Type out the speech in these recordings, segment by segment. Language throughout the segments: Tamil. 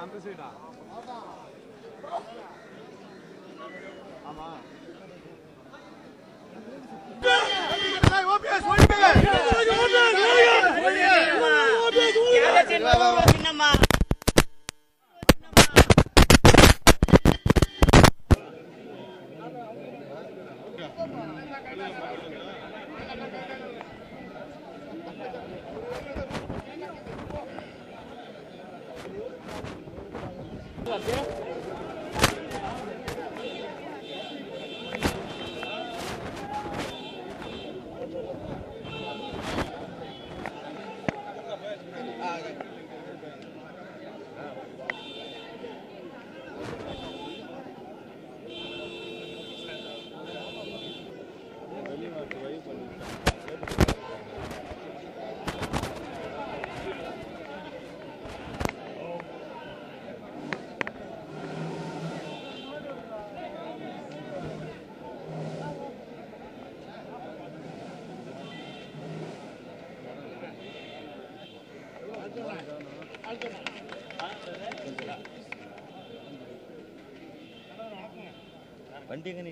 அந்த சைடா ஆமா சின்னம்மா வண்டி எங்க நீ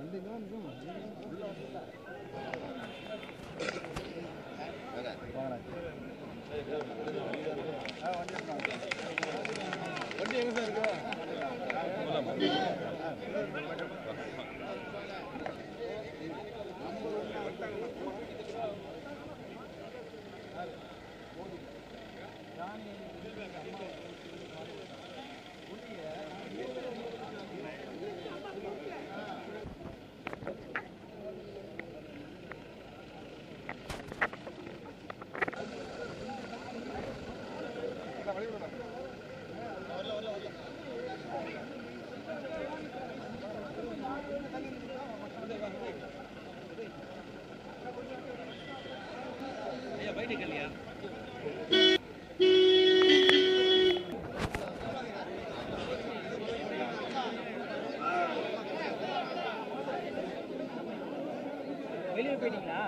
வெளியே போயிட்டீங்களா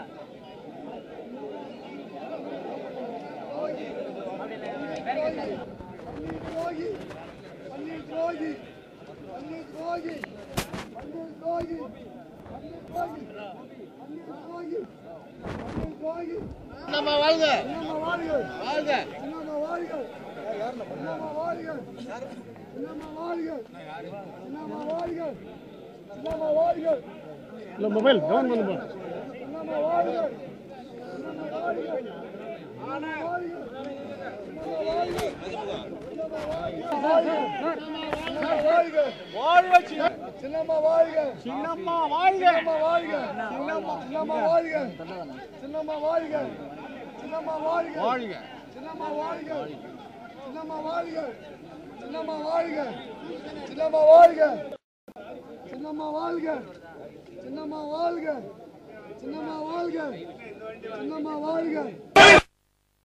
நம்ம வாழ்க வாழ்க இல்ல மொபைல் கவர்ன் பண்ணுப்பா சின்னம்மா வாழ்க சின்னம்மா வாழ்க சின்னம்மா வாழ்க சின்னம்மா சின்னம்மா வாழ்க சின்னம்மா வாழ்க சின்னம்மா வாழ்க வாழ்க சின்னம்மா வாழ்க சின்னம்மா வாழ்க சின்னம்மா வாழ்க சின்னம்மா வாழ்க சின்னம்மா வாழ்க சின்னம்மா வாழ்க சின்னம்மா வாழ்க சின்னம்மா வாழ்க